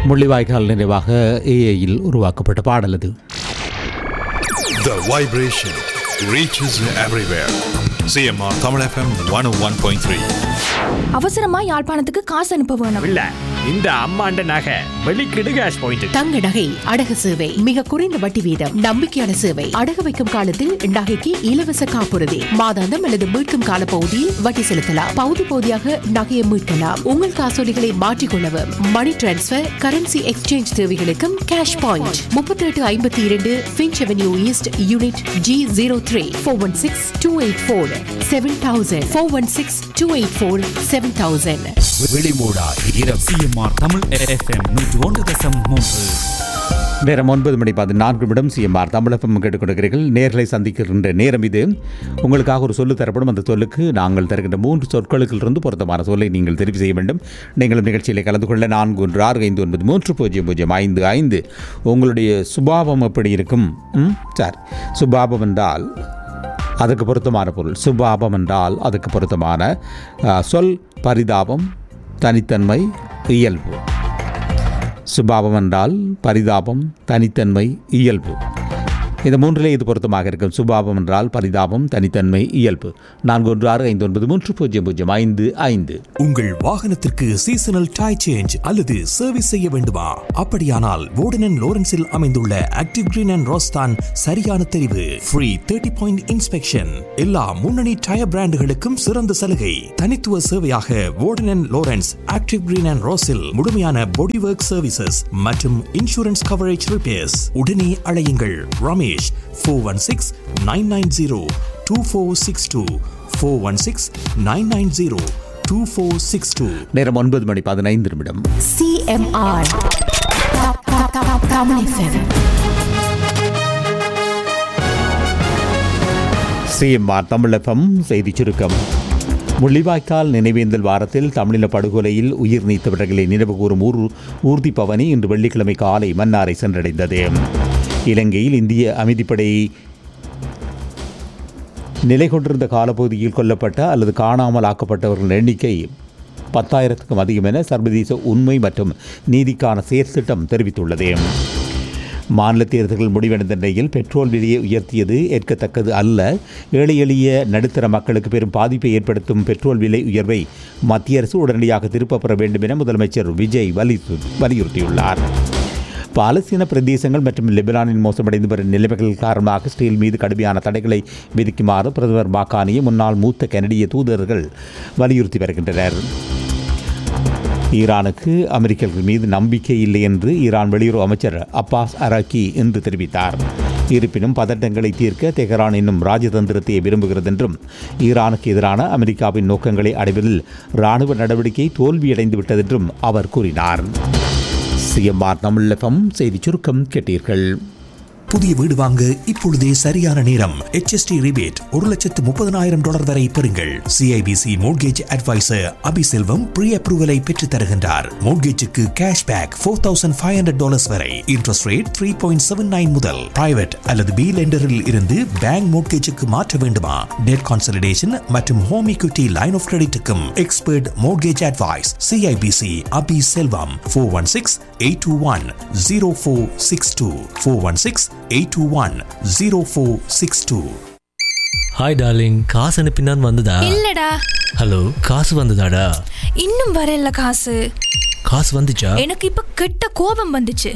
முள்ளிவாய்க்கால் நினைவாக ஏஐயில் உருவாக்கப்பட்ட பாடல் அது The vibration reaches everywhere. CMR Tamil FM 101.3. அவசரமா யாழ்ப்பாணத்துக்கு காசு அனுப்ப வேணும் இல்ல இந்த அம்மாண்ட நகை வெளிக்கிடு கேஷ் பாயிண்ட் தங்க நகை அடகு சேவை மிக குறைந்த வட்டி வீதம் நம்பிக்கையான சேவை அடகு வைக்கும் காலத்தில் நகைக்கு இலவச காப்புறுதி மாதாந்தம் அல்லது மீட்கும் கால பகுதியில் வட்டி செலுத்தலாம் பகுதி பகுதியாக நகையை மீட்கலாம் உங்கள் காசோலிகளை மாற்றிக்கொள்ளவும் மணி டிரான்ஸ்பர் கரன்சி எக்ஸ்சேஞ்ச் தேவைகளுக்கும் கேஷ் பாயிண்ட் முப்பத்தி எட்டு ஐம்பத்தி இரண்டு Finch avenue east unit G zero three four one six two eight four seven thousand four one six two eight four seven thousand வெளிமூடா இரவு சிஎம்ஆர் தமிழ் எஃப்எம் நூற்று ஒன்று தசம் மூன்று நேரம் ஒன்பது மணி பதினான்கு நிமிடம் சிஎம்ஆர் தமிழகம் கேட்டுக்கொண்டிருக்கிறீர்கள் நேர்களை சந்திக்கின்ற நேரம் இது உங்களுக்காக ஒரு சொல்லு தரப்படும் அந்த சொல்லுக்கு நாங்கள் தருகின்ற மூன்று சொற்களுக்கிலிருந்து பொருத்தமான சொல்லை நீங்கள் தெரிவு செய்ய வேண்டும் நீங்களும் நிகழ்ச்சியில் கலந்து கொள்ள நான்கு ஒன்று ஆறு ஐந்து ஒன்பது மூன்று பூஜ்ஜியம் பூஜ்ஜியம் ஐந்து ஐந்து உங்களுடைய சுபாவம் எப்படி இருக்கும் ம் சார் சுபாவம் என்றால் அதுக்கு பொருத்தமான பொருள் சுபாவம் என்றால் அதுக்கு பொருத்தமான ஆ, சொல் பரிதாபம் தனித்தன்மை இயல்பு சுபாவம் என்றால் பரிதாபம் தனித்தன்மை இயல்பு இந்த மூன்றிலே இது பொருத்தமாக இருக்கும் சுபாவம் என்றால் பரிதாபம் தனித்தன்மை இயல்பு நான்கு ஒன்று ஆறு ஐந்து ஒன்பது மூன்று பூஜ்ஜியம் பூஜ்ஜியம் ஐந்து ஐந்து உங்கள் வாகனத்திற்கு சீசனல் டாய் சேஞ்ச் அல்லது சர்வீஸ் செய்ய வேண்டுமா அப்படியானால் வோர்டன் லோரன்ஸில் அமைந்துள்ள ஆக்டிவ் கிரீன் அண்ட் ரோஸ்தான் சரியான தெரிவு ஃப்ரீ தேர்ட்டி பாயிண்ட் இன்ஸ்பெக்ஷன் எல்லா முன்னணி டயர் பிராண்டுகளுக்கும் சிறந்த சலுகை தனித்துவ சேவையாக Warden Lawrence active green and ரோஸில் முழுமையான பாடி ஒர்க் சர்வீசஸ் மற்றும் இன்சூரன்ஸ் கவரேஜ் ரிப்பேர்ஸ் உடனே அழையுங்கள் Ramesh four one six nine nine zero two four six two four one six nine nine zero two four six two நேரம் ஒன்பது மணி பதினைந்து நிமிடம் CMR Tamil FM CMR Tamilagam செய்திச் சுருக்கம் முள்ளிவாய்க்கால் நினைவேந்தல் வாரத்தில் தமிழின படுகொலையில் உயிர் நீத்தவர்களை நினைவுகூரும் ஊர் ஊர்தி பவனி இன்று வெள்ளிக்கிழமை காலை மன்னாரை சென்றடைந்தது இலங்கையில் இந்திய அமைதிப்படை நிலை கொண்டிருந்த காலப்பகுதியில் கொல்லப்பட்ட அல்லது காணாமல் ஆக்கப்பட்டவர்களின் எண்ணிக்கை பத்தாயிரத்துக்கும் அதிகம் என சர்வதேச உண்மை மற்றும் நீதிக்கான செயற்திட்டம் தெரிவித்துள்ளது மாநில தேர்தல்கள் முடிவடைந்த நிலையில் பெட்ரோல் விலையை உயர்த்தியது ஏற்கத்தக்கது அல்ல ஏழை எளிய நடுத்தர மக்களுக்கு பெரும் பாதிப்பை ஏற்படுத்தும் பெட்ரோல் விலை உயர்வை மத்திய அரசு உடனடியாக திருப்பப் பெற வேண்டும் என முதலமைச்சர் விஜய் வலியுறு வலியுறுத்தியுள்ளார் பாலஸ்தீன பிரதேசங்கள் மற்றும் லெபனானின் மோசமடைந்து வரும் நிலைமைகள் காரணமாக ஸ்டீல் மீது கடுமையான தடைகளை விதிக்குமாறு பிரதமர் மாகாணியை முன்னாள் மூத்த கனடிய தூதர்கள் வலியுறுத்தி வருகின்றனர் ஈரானுக்கு அமெரிக்கர்கள் மீது நம்பிக்கை இல்லை என்று ஈரான் வெளியுறவு அமைச்சர் அப்பாஸ் அரக்கி இன்று தெரிவித்தார் இருப்பினும் பதட்டங்களை தீர்க்க தெஹரான் என்னும் ராஜதந்திரத்தை விரும்புகிறது என்றும் ஈரானுக்கு எதிரான அமெரிக்காவின் நோக்கங்களை அடைவதில் இராணுவ நடவடிக்கை தோல்வியடைந்து விட்டதென்றும் அவர் கூறினார் சிஎம்ஆர் தமிழகம் செய்திச் சுருக்கம் கேட்டீர்கள் புதிய வீடு வாங்க இப்பொழுதே சரியான நேரம் HST ரிபேட் ஒரு லட்சத்து முப்பதனாயிரம் டாலர் வரை பெறுங்கள் CIBC mortgage adviser Abiselvam pre அப்ரூவலை பெற்றுத் தருகின்றார் மோட்கேஜுக்கு cash back four thousand five hundred dollars வரை interest rate three point seven nine முதல் பிரைவேட் அல்லது பி லெண்டரில் இருந்து பேங்க் மோட்கேஜுக்கு மாற்ற வேண்டுமா டெட் கான்சலிடேஷன் மற்றும் ஹோம் equity லைன் ஆஃப் கிரெடிட்டுக்கும் expert mortgage advice CIBC Abi Selvam four one six eight two one zero four six two four one six eight two one zero four six two hi darling காசு அனுப்பினான் வந்ததா இல்லடா hello காசு வந்ததாடா இன்னும் வரல காசு காசு வந்துச்சா எனக்கு இப்ப கெட்ட கோபம் வந்துச்சு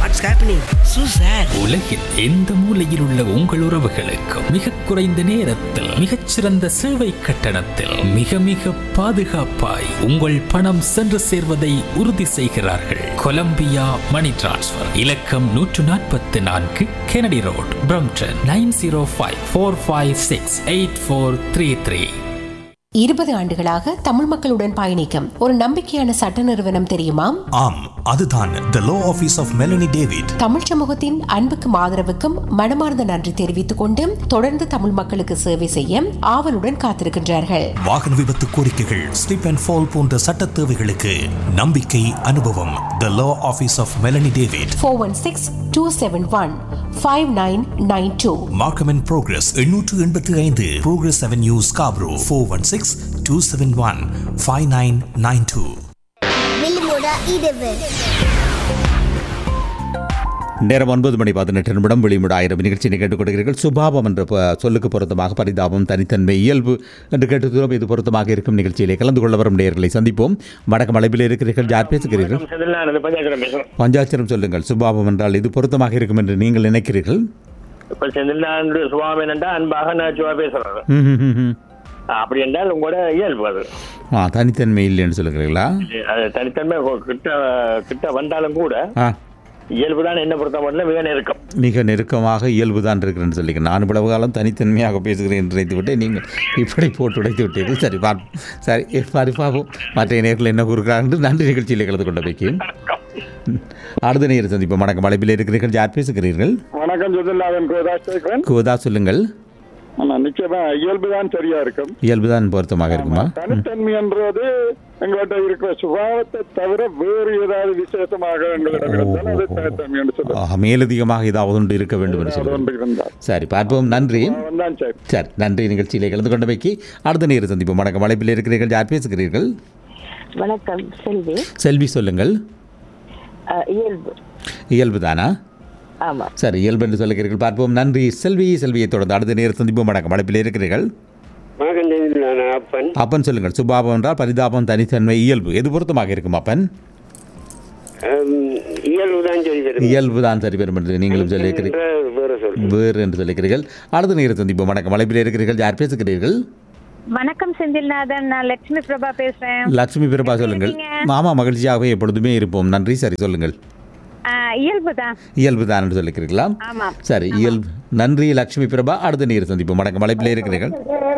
உலகில் எந்த மூலையில் உள்ள உங்கள் உறவுகளுக்கு மிக குறைந்த நேரத்தில் மிகச்சிறந்த சேவை கட்டணத்தில் மிக மிக பாதுகாப்பாய் உங்கள் பணம் சென்று சேர்வதை உறுதி செய்கிறார்கள் கொலம்பியா மணி டிரான்ஸ்ஃபர் இலக்கம் நூற்று நாற்பத்தி நான்கு Kennedy road Brampton nine zero five four five six eight four three three இருபது ஆண்டுகளாக தமிழ் மக்களுடன் பயணிக்கும் ஒரு நம்பிக்கையான சட்ட நிறுவனம் தெரியுமா ஆம் அதுதான் the law office of Melanie David Tamil சமூகத்தின் அன்புக்கும் ஆதரவுக்கும் மனமார்ந்த நன்றி தெரிவித்துக் கொண்டு தொடர்ந்து தமிழ் மக்களுக்கு சேவை செய்ய ஆவலுடன் காத்திருக்கின்றார்கள் வாகன விபத்து கோரிக்கைகள் ஸ்லிப் அண்ட் ஃபால் போன்ற சட்ட தேவைகளுக்கு நம்பிக்கை அனுபவம் the law office of Melanie David four one six two seven one five nine nine two Markham and progress எண்ணூற்று எண்பத்தி ஐந்து progress avenue Scarborough four one six two seven one five nine nine two Wilmoda Ideve. நேரம் ஒன்பது மணி பதினெட்டு நிமிடம் வெளிமுட ஆயிரம் நிகழ்ச்சியை கேட்டுக் கொடுக்கிறீர்கள் சுபாவம் என்ற ப- சொல்லுக்கு பொருத்தமாக பரிதாபம் தனித்தன்மை இயல்பு என்று கேட்டுக்கிறோம் இது பொருத்தமாக இருக்கும் நிகழ்ச்சியிலே கலந்து கொள்ள வரும் நேர்களை சந்திப்போம் வடக்கு மலைப்பில் இருக்கிறீர்கள் யார் பேசுகிறீர்கள் செந்தில்நாதன் பஞ்சாயத்து பேசுறேன் பஞ்சாட்சரம் சொல்லுங்கள் சுபாவம் என்றால் இது பொருத்தமாக இருக்கும் என்று நீங்கள் நினைக்கிறீர்கள் இப்ப செந்தில்நாதனுடைய சுபாவம் என்னண்டா அன்பாக நச்சுவா பேசுறாரு ம், ம், ம், ம். அப்படி என்றால் உங்களோட இயல்பு அது ஆ தனித்தன்மை இல்லைன்னு சொல்லுகிறீங்களா அது தனித்தன்மை கொ- கிட்ட கிட்ட வந்தாலும் கூட ஆ இயல்பு தான் என்ன பொறுத்த மட்டும் மிக நெருக்கம் மிக நெருக்கமாக இயல்பு தான் இருக்கிறேன்னு சொல்லி நான் இவ்வளவு காலம் தனித்தன்மையாக பேசுகிறேன் என்று நினைத்து விட்டு நீங்கள் இப்படி போட்டு உடைத்து விட்டீர்கள் சரி பார்ப்போம் சரி எ, பாரு பார்ப்போம் மற்ற நேர்கள் என்ன கூறுகிறார்கள் என்று நன்றி நிகழ்ச்சியில் கலந்து கொண்ட வைக்கும் அடுத்த நேரம் சந்திப்போம் வணக்கம் அழைப்பில் இருக்கிறீர்கள் யார் பேசுகிறீர்கள் வணக்கம் செந்தில்நாதன் கோதா கேட்கிறேன் கோதா சொல்லுங்கள் ஆனா நிச்சயமா இயல்பு தான் சரியா இருக்கும் இயல்பு தான் பொருத்தமாக இருக்குமா தனித்தன்மை என்றது எங்கள்கிட்ட இருக்கிற சுபாவத்தை தவிர வேறு ஏதாவது விசேஷமாக எங்களிடம் இருந்தால் அது தனித்தன்மை என்று சொல்லுவோம் ஆ, மேலதிகமாக ஏதாவது ஒன்று இருக்க வேண்டும் என்று அது சொல்லுங்கள் ஒன்று இருந்தால் சரி பார்ப்போம் நன்றி அவன் தான் சரி சரி நன்றி நிகழ்ச்சியிலே கலந்து கொண்ட வைக்கி அடுத்த நேரம் சந்திப்போம் வணக்கம் அழைப்பில் இருக்கிறீர்கள் யார் பேசுகிறீர்கள் வணக்கம் செல்வி செல்வி சொல்லுங்கள் அஹ், இயல்பு இயல்பு தானா ஆமா சரி இயல்பு என்று சொல்லுகிறீர்கள் பார்ப்போம் நன்றி செல்வி செல்வியை தொடர்ந்து அடுத்த நேரம் சந்திப்போம் வணக்கம் அழைப்பில் இருக்கிறீர்கள் வணக்கம் செந்தில்நாதன் அப்பன் அப்பன் சொல்லுங்கள் சுபாவம் என்றால் பரிதாபம் தனித்தன்மை இயல்பு எது பொருத்தமாக இருக்கும் அப்பன் இயல்பு தான் சொல்லி தரும் இயல்பு தான் சரி பெறும் என்று நீங்களும் சொல்லியிருக்கிறீர்கள் வேற சொல் வேறு என்று சொல்லியிருக்கிறீர்கள் அடுத்த நேரம் சந்திப்போம் வணக்கம் அழைப்பில் இருக்கிறீர்கள் யார் பேசுகிறீர்கள் வணக்கம் செந்தில்நாதன் நான் லட்சுமி பிரபா பேசுறேன் லட்சுமி பிரபா சொல்லுங்கள் மாமா மகிழ்ச்சியாகவே எப்பொழுதுமே இருப்போம் நன்றி சரி சொல்லுங்கள் இயல்பு தான் இயல்பு தான் என்று சொல்லிக்கிறீர்களா ஆமா சரி இயல்பு நன்றி லட்சுமி பிரபா அடுத்த நேரம் சந்திப்போம் வணக்கம் அழைப்பில் இருக்கிறீர்கள்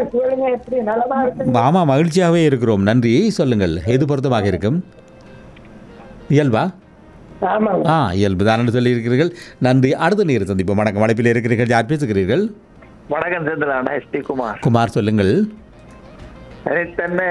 மாமா மகிழ்ச்சியாகவே இருக்கிறோம் நன்றி சொல்லுங்கள் எது பொருத்தமாக இருக்கும் இயல்பா ஆ இயல்பு தான் என்று சொல்லியிருக்கிறீர்கள் நன்றி அடுத்த நேரம் சந்திப்போம் வணக்கம் அழைப்பில் இருக்கிறீர்கள் யார் பேசுகிறீர்கள் வணக்கம் செந்தில்நாதன் எஸ் டி குமார் குமார் சொல்லுங்கள் தனித்தன்மை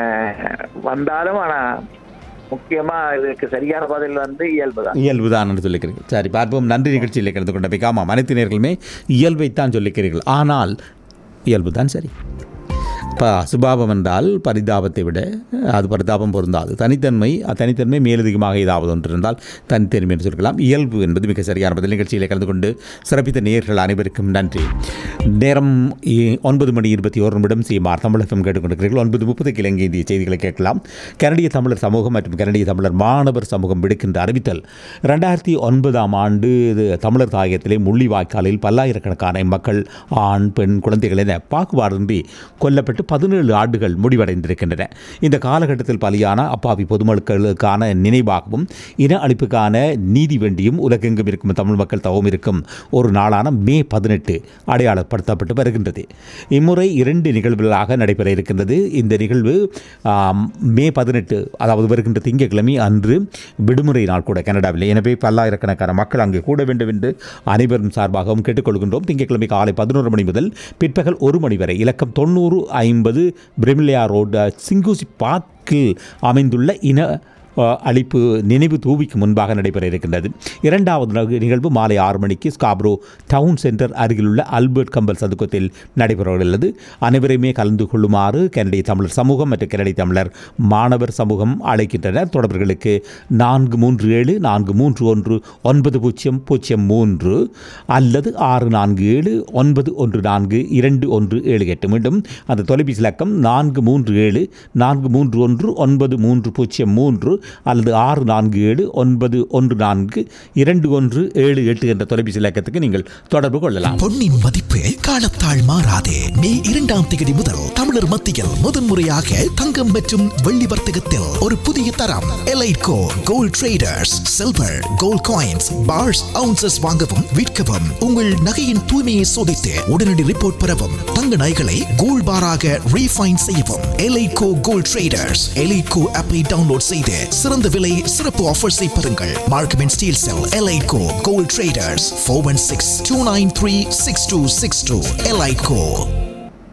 வந்தாலும் ஆனா முக்கியமா இதுக்கு சரியான பதில் வந்து இயல்பு தான் இயல்பு தான் என்று சொல்லிக்கிறீர்கள் சரி பார்ப்போம் நன்றி நிகழ்ச்சியில் கலந்து கொண்ட ஆமாம் அனைத்து நேர்களுமே இயல்பைத்தான் சொல்லிக்கிறீர்கள் ஆனால் இயல்பு தான் சரி இப்போ சுபாவம் என்றால் பரிதாபத்தை விட அது பரிதாபம் பொருந்தாது தனித்தன்மை தனித்தன்மை மேலதிகமாக ஏதாவது ஒன்று இருந்தால் தனித்தன்மை என்று சொல்லலாம் இயல்பு என்பது மிக சரியான பதில் நிகழ்ச்சியில் கலந்து கொண்டு சிறப்பித்த நேயர்கள் அனைவருக்கும் நன்றி நேரம் இ- ஒன்பது மணி இருபத்தி ஒரு நிமிடம் சீமார் தமிழகம் கேட்டுக்கொண்டிருக்கிறீர்கள் ஒன்பது முப்பதுக்கு இலங்கை இந்திய செய்திகளை கேட்கலாம் கனடிய தமிழர் சமூகம் மற்றும் கனடிய தமிழர் மாணவர் சமூகம் விடுக்கின்ற அறிவித்தல் ரெண்டாயிரத்தி ஒன்பதாம் ஆண்டு இது தமிழர் தாயகத்திலே முள்ளிவாய்க்காலில் பல்லாயிரக்கணக்கான மக்கள் ஆண் பெண் குழந்தைகள் என பாகுபாடின்றி கொல்லப்பட்டு பதினேழு ஆண்டுகள் முடிவடைந்திருக்கின்றன இந்த காலகட்டத்தில் பலியான அப்பாவி பொதுமக்களுக்கான நினைவாகவும் இன அழிப்புக்கான நீதி வேண்டியும் உலகெங்கும் இருக்கும் தமிழ் மக்கள் தவம் இருக்கும் ஒரு நாளான மே பதினெட்டு அடையாளப்படுத்தப்பட்டு வருகின்றது இம்முறை இரண்டு நிகழ்வுகளாக நடைபெற இருக்கின்றது இந்த நிகழ்வு ஆம், மே பதினெட்டு அதாவது வருகின்ற திங்கட்கிழமை அன்று விடுமுறை நாள் கூட கனடாவில் எனவே பல்லாயிரக்கணக்கான மக்கள் அங்கே கூட வேண்டும் என்று அனைவரும் சார்பாகவும் கேட்டுக்கொள்கின்றோம் திங்கட்கிழமை காலை பதினோரு மணி முதல் பிற்பகல் ஒரு மணி வரை இலக்கம் தொண்ணூறு ஐம்பது பிரிமிலியா ரோடு சிங்கூசி பார்க்கில் அமைந்துள்ள இன அஹ், அழிப்பு நினைவு தூவிக்கு முன்பாக நடைபெற இருக்கின்றது இரண்டாவது நக- நிகழ்வு மாலை ஆறு மணிக்கு ஸ்காப்ரோ டவுன் சென்டர் அருகிலுள்ள அல்பர்ட் கம்பல் சதுக்கத்தில் நடைபெற உள்ளது அனைவரையுமே கலந்து கொள்ளுமாறு கனடிய தமிழர் சமூகம் மற்றும் கனடிய தமிழர் மாணவர் சமூகம் அழைக்கின்றனர் தொடர்புகளுக்கு நான்கு மூன்று ஏழு நான்கு மூன்று ஒன்று ஒன்பது பூஜ்ஜியம் பூஜ்ஜியம் மூன்று அல்லது ஆறு நான்கு ஏழு ஒன்பது ஒன்று நான்கு இரண்டு ஒன்று ஏழு எட்டு மீண்டும் அந்த தொலைபேசி இலக்கம் நான்கு மூன்று ஏழு நான்கு மூன்று ஒன்று ஒன்பது மூன்று பூஜ்ஜியம் மூன்று அல்லது ஆறு நான்கு ஏழு ஒன்பது ஒன்று நான்கு இரண்டு ஒன்று ஏழு எட்டு என்ற தொலைபேசி இலக்கத்துக்கு நீங்கள் தொடர்பு கொள்ளலாம் பொன்னின் மதிப்பு காலத்தால் மாறாதே மே இரண்டாம் தேதி முதல் தமிழர் மத்தியில் முதன்முறையாக தங்கம் மற்றும் வெள்ளி வர்த்தகத்தில் ஒரு புதிய தரம் Elitco gold traders silver gold coins bars ounces வாங்கவும் விற்கவும் உங்கள் நகையின் தூய்மையை சோதித்து உடனடி ரிப்போர்ட் பெறவும் தங்க நகைகளை கோல்ட் பாராக ரீஃபைன் செய்யவும் எலைட்கோ கோல்ட் ட்ரேடர்ஸ் எலைட்கோ ஆப்பை டவுன்லோட் செய்து சிறந்த விலை சிறப்பு ஆஃபர்ஸை பெறுங்கள் Markham and Steeles Elitco gold traders four one six two nine three six two six two Elitco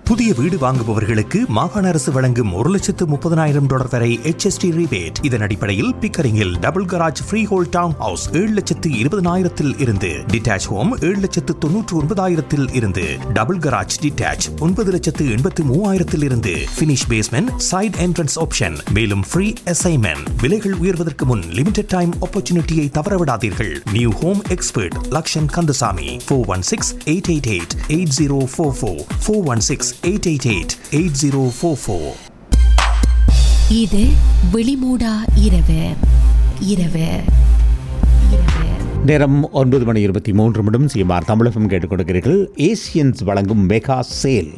புதிய வீடு வாங்குபவர்களுக்கு மாகாண அரசு வழங்கும் ஒரு லட்சத்து முப்பதனாயிரம் டாலர் வரை HST ரிபேட் இதன் அடிப்படையில் பிக்கரிங்கில் double garage freehold town house ஏழு லட்சத்து இருபதனாயிரத்தில் இருந்து டிட்டாச் ஹோம் ஏழு லட்சத்து தொன்னூற்று ஒன்பதாயிரத்தில் இருந்து டபுள் கராஜ் டிட்டாச் ஒன்பது லட்சத்து எண்பத்து மூவாயிரத்தில் இருந்து finish basement side entrance option மேலும் ஃப்ரீ அசைன்மெண்ட் விலைகள் உயர்வதற்கு முன் லிமிடெட் டைம் ஆப்பர்ச்சுனிட்டியை தவறவிடாதீர்கள் new home expert Lakshan Kandasamy four one six eight eight eight eight zero four four four one six eight eight eight eight zero four four இது வெளிமூடா இரவு இரவு இரவு நேரம் ஒன்பது மணி இருபத்தி மூன்று நிமிடம் சிஎம்ஆர் தமிழகம் கேட்டுக்கொண்டிருக்கிறீர்கள் ஏசியன்ஸ் வழங்கும் மெகா சேல்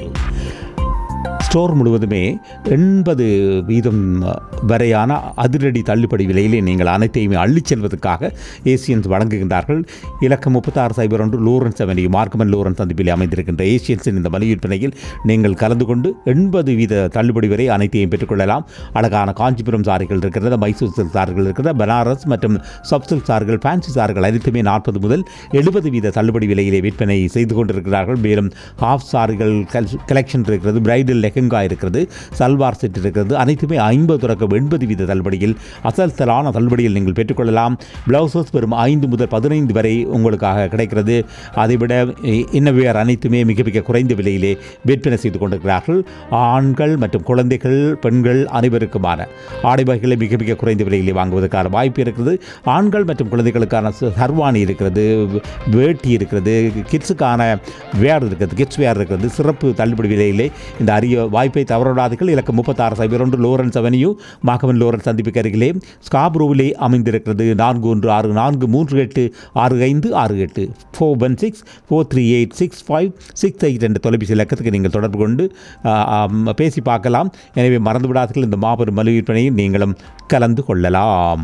ஸ்டோர் முழுவதுமே எண்பது வீதம் வரையான அதிரடி தள்ளுபடி விலையிலே நீங்கள் அனைத்தையுமே அள்ளிச் செல்வதற்காக ஏசியன்ஸ் வழங்குகின்றார்கள் இலக்கம் முப்பத்தாறு சைபர் ஒன்று லோரன்ஸ் அவென்யூ மார்க்கமன் லோரன்ஸ் சந்திப்பில் அமைந்திருக்கின்ற ஏசியன்ஸின் இந்த மலிவு விற்பனையில் நீங்கள் கலந்து கொண்டு எண்பது வீத தள்ளுபடி வரை அனைத்தையும் பெற்றுக்கொள்ளலாம் அழகான காஞ்சிபுரம் சாரிகள் இருக்கிறது மைசூர் சில்க் சாரிகள் இருக்கிறது பனாரஸ் மற்றும் சப் சில்க் சாரிகள் ஃபேன்சி சாரிகள் அனைத்துமே நாற்பது முதல் எழுபது வீத தள்ளுபடி விலையிலே விற்பனை செய்து கொண்டிருக்கிறார்கள் மேலும் ஹாஃப் சாரிகள் கலெக்ஷன் இருக்கிறது பிரைடல் லெஹங்கா இருக்கிறது சல்வார் செட் இருக்கிறது அனைத்துமே ஐம்பது தொடக்கம் எண்பது வீத தள்ளுபடியில் அசல்தலான தள்ளுபடியில் நீங்கள் பெற்றுக்கொள்ளலாம் பிளவுசஸ் வெறும் ஐந்து முதல் பதினைந்து வரை உங்களுக்காக கிடைக்கிறது அதைவிட இன்னவேர் அனைத்துமே மிக மிக குறைந்த விலையிலே விற்பனை செய்து கொண்டிருக்கிறார்கள் ஆண்கள் மற்றும் குழந்தைகள் பெண்கள் அனைவருக்குமான ஆடை வகைகளை மிக மிக குறைந்த விலையிலே வாங்குவதற்கான வாய்ப்பு இருக்கிறது ஆண்கள் மற்றும் குழந்தைகளுக்கான ச- சர்வாணி இருக்கிறது வேட்டி இருக்கிறது கிட்ஸுக்கான வேர் இருக்கிறது கிட்ஸ் வேர் இருக்கிறது சிறப்பு தள்ளுபடி விலையிலே இந்த அரிய வாய்ப்பை தவறவிடாதீர்கள் இலக்கம் முப்பத்தாறு சைபர் ஒன்று லோரன்ஸ் அவென்யூ மாகவன் லோரன்ஸ் சந்திப்புக்கு அருகிலே ஸ்காப்ரோவிலே அமைந்திருக்கிறது நான்கு ஒன்று ஆறு நான்கு மூன்று எட்டு ஆறு ஐந்து ஆறு எட்டு four one six four three eight six five six eight என்ற தொலைபேசி இலக்கத்துக்கு நீங்கள் தொடர்பு கொண்டு ஆ, ஆம், பேசி பார்க்கலாம் எனவே மறந்து விடாதீர்கள் இந்த மாபெரும் மலிவு விற்பனையில் நீங்களும் கலந்து கொள்ளலாம்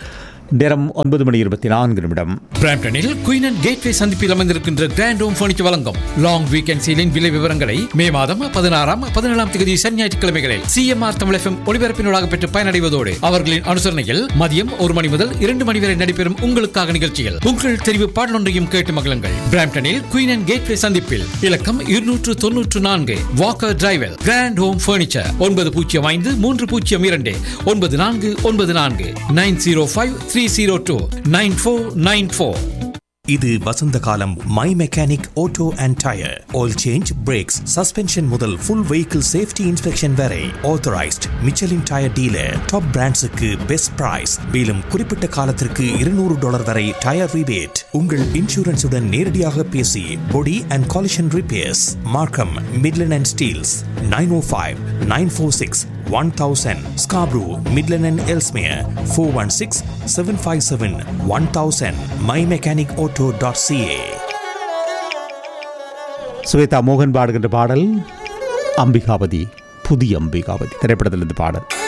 நேரம் ஒன்பது மணி இருபத்தி நான்கு நிமிடம் பிராம்டனில் குயின் அண்ட் கேட்வே சந்திப்பில் அமைந்திருக்கின்ற கிராண்ட் ஹோம் ஃபர்னிச்சர் வழங்கும் லாங் வீக்கெண்ட் சீலின் விலை விவரங்களை மே மாதம் பதினாறாம் பதினேழாம் தேதி சனி ஞாயிற்றுக்கிழமைகளில் சிஎம்ஆர் தமிழ் எஃப்எம் ஒளிபரப்பினூடாக பெற்று பயனடைவதோடு அவர்களின் அனுசரணையில் மதியம் ஒரு மணி முதல் இரண்டு மணி வரை நடைபெறும் உங்களுக்காக நிகழ்ச்சியில் உங்கள் தெரிவு பாடலொன்றையும் கேட்டு மகிழுங்கள் பிராம்டனில் குயின் அண்ட் கேட்வே சந்திப்பில் இலக்கம் இருநூற்று தொன்னூற்று நான்கு Walker driver grand home furniture ஒன்பது பூஜ்ஜியம் ஐந்து மூன்று பூஜ்ஜியம் இரண்டு ஒன்பது நான்கு ஒன்பது நான்கு nine zero five three zero two nine four nine four இது வசந்த காலம் my mechanic auto and tyre oil change brakes suspension முதல் ஃபுல் வெஹிக்கிள் சேஃப்டி இன்ஸ்பெக்ஷன் வரை authorised Michelin tyre dealer top பிராண்ட்ஸுக்கு பெஸ்ட் பிரைஸ் மேலும் குறிப்பிட்ட காலத்திற்கு இருநூறு டாலர் வரை டயர் ரிபேட் உங்கள் இன்சூரன்ஸுடன் நேரடியாக பேசி body and collision repairs Markham Midland and Steeles nine O five nine four six one thousand Scarborough Midland and Ellesmere four one six seven five seven one thousand my mechanic auto dot CA Swetha மோகன் பாடுகின்ற பாடல் அம்பிகாபதி புதிய அம்பிகாபதி திரைப்படத்திலிருந்து பாடல்